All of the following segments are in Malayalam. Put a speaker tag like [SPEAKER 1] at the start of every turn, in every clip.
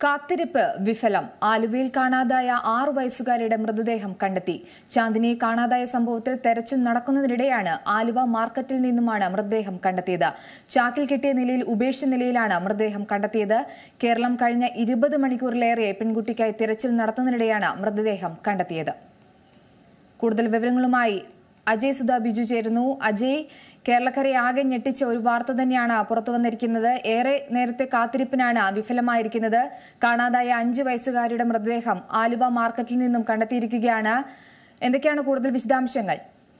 [SPEAKER 1] കാത്തിരിപ്പ് വിഫലം ആലുവയിൽ കാണാതായ ആറു വയസ്സുകാരിയുടെ മൃതദേഹം കണ്ടെത്തി ചാന്ദിനിയെ കാണാതായ സംഭവത്തിൽ തെരച്ചിൽ നടക്കുന്നതിനിടെയാണ് ആലുവ മാർക്കറ്റിൽ നിന്നുമാണ് മൃതദേഹം കണ്ടെത്തിയത് ചാക്കിൽ കെട്ടിയ നിലയിൽ ഉപേക്ഷിച്ച നിലയിലാണ് മൃതദേഹം കണ്ടെത്തിയത് കേരളം കഴിഞ്ഞ ഇരുപത് മണിക്കൂറിലേറെ പെൺകുട്ടിക്കായി തിരച്ചിൽ നടത്തുന്നതിനിടെയാണ് മൃതദേഹം കണ്ടെത്തിയത് കൂടുതൽ വിവരങ്ങളുമായി അജയ് സുധ ബിജു ചേരുന്നു അജയ് കേരളക്കരയെ ആകെ ഞെട്ടിച്ച ഒരു വാർത്ത തന്നെയാണ് പുറത്തു വന്നിരിക്കുന്നത് ഏറെ നേരത്തെ കാത്തിരിപ്പിനാണ് വിഫലമായിരിക്കുന്നത് കാണാതായ അഞ്ച് വയസ്സുകാരിയുടെ മൃതദേഹം ആലുവ മാർക്കറ്റിൽ നിന്നും കണ്ടെത്തിയിരിക്കുകയാണ് എന്തൊക്കെയാണ് കൂടുതൽ വിശദാംശങ്ങൾ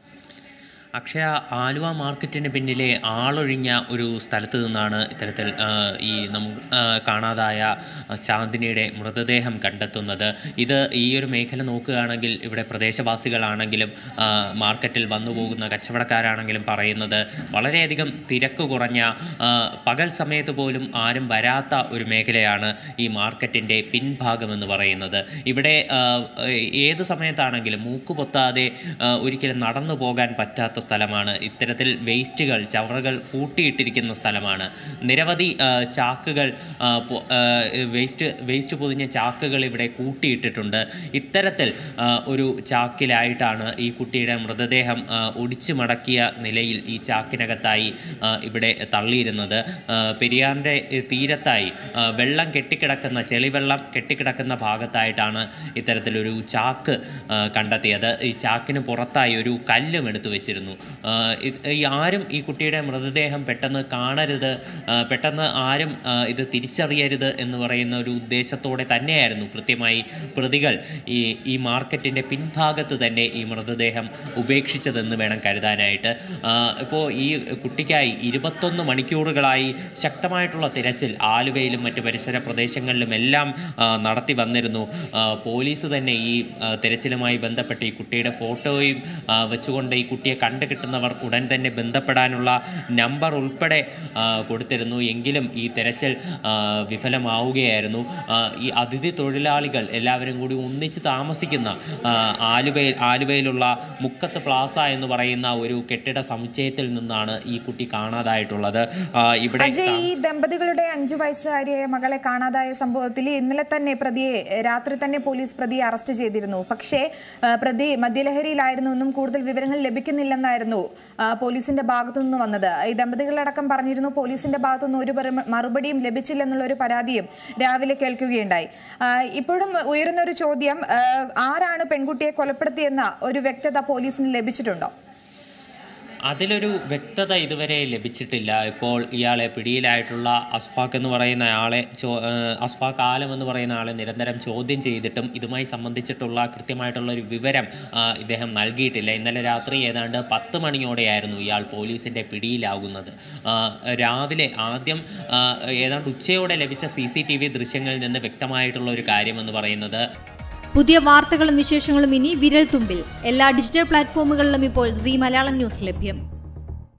[SPEAKER 2] അക്ഷയ ആലുവ മാർക്കറ്റിന് പിന്നിലെ ആളൊഴിഞ്ഞ ഒരു സ്ഥലത്ത് നിന്നാണ് ഇത്തരത്തിൽ ആ, ഈ നം ആ, കാണാതായ ചാന്ദിനിയുടെ മൃതദേഹം കണ്ടെത്തുന്നത് ഇത് ഈ ഒരു മേഖല നോക്കുകയാണെങ്കിൽ ഇവിടെ പ്രദേശവാസികളാണെങ്കിലും ആ, മാർക്കറ്റിൽ വന്നു പോകുന്ന കച്ചവടക്കാരാണെങ്കിലും പറയുന്നത് വളരെയധികം തിരക്ക് കുറഞ്ഞ ആ, പകൽ സമയത്ത് പോലും ആരും വരാത്ത ഒരു മേഖലയാണ് ഈ മാർക്കറ്റിൻ്റെ പിൻഭാഗമെന്ന് പറയുന്നത് ഇവിടെ ആ, ഏത് സമയത്താണെങ്കിലും മൂക്ക് പൊത്താതെ ആ, ഒരിക്കലും നടന്നു പോകാൻ പറ്റാത്ത സ്ഥലമാണ് ഇത്തരത്തിൽ വേസ്റ്റുകൾ ചവറുകൾ കൂട്ടിയിട്ടിരിക്കുന്ന സ്ഥലമാണ് നിരവധി ആ, ചാക്കുകൾ ആ, പൊ- ആ, വേസ്റ്റ് വേസ്റ്റ് പൊതിഞ്ഞ ചാക്കുകൾ ഇവിടെ കൂട്ടിയിട്ടിട്ടുണ്ട് ഇത്തരത്തിൽ ആ, ഒരു ചാക്കിലായിട്ടാണ് ഈ കുട്ടിയുടെ മൃതദേഹം ആ, ഒടിച്ചു മടക്കിയ നിലയിൽ ഈ ചാക്കിനകത്തായി ആ, ഇവിടെ തള്ളിയിരുന്നത് ആ, പെരിയാറിൻ്റെ തീരത്തായി ആ, വെള്ളം കെട്ടിക്കിടക്കുന്ന ചെളിവെള്ളം കെട്ടിക്കിടക്കുന്ന ഭാഗത്തായിട്ടാണ് ഇത്തരത്തിലൊരു ചാക്ക് ആ, കണ്ടെത്തിയത് ഈ ചാക്കിന് പുറത്തായി ഒരു കല്ലും എടുത്തു വെച്ചിരുന്നു ആ, ഇത് ഈ ആരും ഈ കുട്ടിയുടെ മൃതദേഹം പെട്ടെന്ന് കാണരുത് ആ, പെട്ടെന്ന് ആരും ആ, ഇത് തിരിച്ചറിയരുത് എന്ന് പറയുന്ന ഒരു ഉദ്ദേശത്തോടെ തന്നെയായിരുന്നു കൃത്യമായി പ്രതികൾ ഈ ഈ മാർക്കറ്റിൻ്റെ പിൻഭാഗത്ത് തന്നെ ഈ മൃതദേഹം ഉപേക്ഷിച്ചതെന്ന് വേണം കരുതാനായിട്ട് ഇപ്പോൾ ഈ കുട്ടിക്കായി ഇരുപത്തൊന്ന് മണിക്കൂറുകളായി ശക്തമായിട്ടുള്ള തിരച്ചിൽ ആലുവയിലും മറ്റ് പരിസര പ്രദേശങ്ങളിലുമെല്ലാം ആ, നടത്തി വന്നിരുന്നു ആ, പോലീസ് തന്നെ ഈ ആ, തിരച്ചിലുമായി ബന്ധപ്പെട്ട് ഈ കുട്ടിയുടെ ഫോട്ടോയും ആ, വെച്ചുകൊണ്ട് ഈ കുട്ടിയെ കണ്ടു കിട്ടുന്നവർ ഉടൻ തന്നെ ബന്ധപ്പെടാനുള്ള നമ്പർ ഉൾപ്പെടെ ആ, കൊടുത്തിരുന്നു എങ്കിലും ഈ തിരച്ചിൽ ആ, വിഫലമാവുകയായിരുന്നു ആ, ഈ അതിഥി തൊഴിലാളികൾ എല്ലാവരും കൂടി ഒന്നിച്ച് താമസിക്കുന്ന ആ, ആലുവയിൽ ആലുവയിലുള്ള മുക്കത്ത് പ്ലാസ എന്ന് പറയുന്ന ഒരു കെട്ടിട സമുച്ചയത്തിൽ നിന്നാണ് ഈ കുട്ടി കാണാതായിട്ടുള്ളത് ആ, ഇവിടെ
[SPEAKER 1] അജയ് ഈ ദമ്പതികളുടെ അഞ്ചു വയസ്സുകാരിയായ മകളെ കാണാതായ സംഭവത്തിൽ ഇന്നലെ തന്നെ പ്രതിയെ രാത്രി തന്നെ പോലീസ് പ്രതിയെ അറസ്റ്റ് ചെയ്തിരുന്നു പക്ഷേ ആ, പ്രതി മദ്യലഹരിയിലായിരുന്നു എന്നും കൂടുതൽ വിവരങ്ങൾ ലഭിക്കുന്നില്ലെന്നായിരുന്നു ആ, പോലീസിന്റെ ഭാഗത്തു നിന്ന് വന്നത് ഈ ദമ്പതികളടക്കം പറഞ്ഞിരുന്നു പോലീസിന്റെ ഭാഗത്തുനിന്ന് ഒരു പര- മറുപടിയും ലഭിച്ചില്ലെന്നുള്ള ഒരു പരാതിയും രാവിലെ കേൾക്കുകയുണ്ടായി ആ, ഇപ്പോഴും ഉയരുന്ന ഒരു ചോദ്യം ആ, ആരാണ് പെൺകുട്ടിയെ കൊലപ്പെടുത്തിയെന്ന ഒരു വ്യക്തത പോലീസിന് ലഭിച്ചിട്ടുണ്ടോ
[SPEAKER 2] അതിലൊരു വ്യക്തത ഇതുവരെ ലഭിച്ചിട്ടില്ല ഇപ്പോൾ ഇയാളെ പിടിയിലായിട്ടുള്ള അസ്ഫാഖ് എന്ന് പറയുന്ന ആളെ ചോ ഏഹ് അസ്ഫാഖ് ആലം എന്ന് പറയുന്ന ആളെ നിരന്തരം ചോദ്യം ചെയ്തിട്ടും ഇതുമായി സംബന്ധിച്ചിട്ടുള്ള കൃത്യമായിട്ടുള്ള ഒരു വിവരം ആ, ഇദ്ദേഹം നൽകിയിട്ടില്ല ഇന്നലെ രാത്രി ഏതാണ്ട് പത്ത് മണിയോടെയായിരുന്നു ഇയാൾ പോലീസിൻ്റെ പിടിയിലാകുന്നത് ആ, രാവിലെ ആദ്യം ആ, ഏതാണ്ട് ഉച്ചയോടെ ലഭിച്ച സി സി ടി വി ദൃശ്യങ്ങളിൽ നിന്ന് വ്യക്തമായിട്ടുള്ള ഒരു കാര്യമെന്ന് പറയുന്നത്
[SPEAKER 3] പുതിയ വാർത്തകളും വിശേഷങ്ങളും ഇനി വിരൽ തുമ്പിൽ എല്ലാ ഡിജിറ്റൽ പ്ലാറ്റ്ഫോമുകളിലും ഇപ്പോൾ സി മലയാളം ന്യൂസ് ലഭ്യം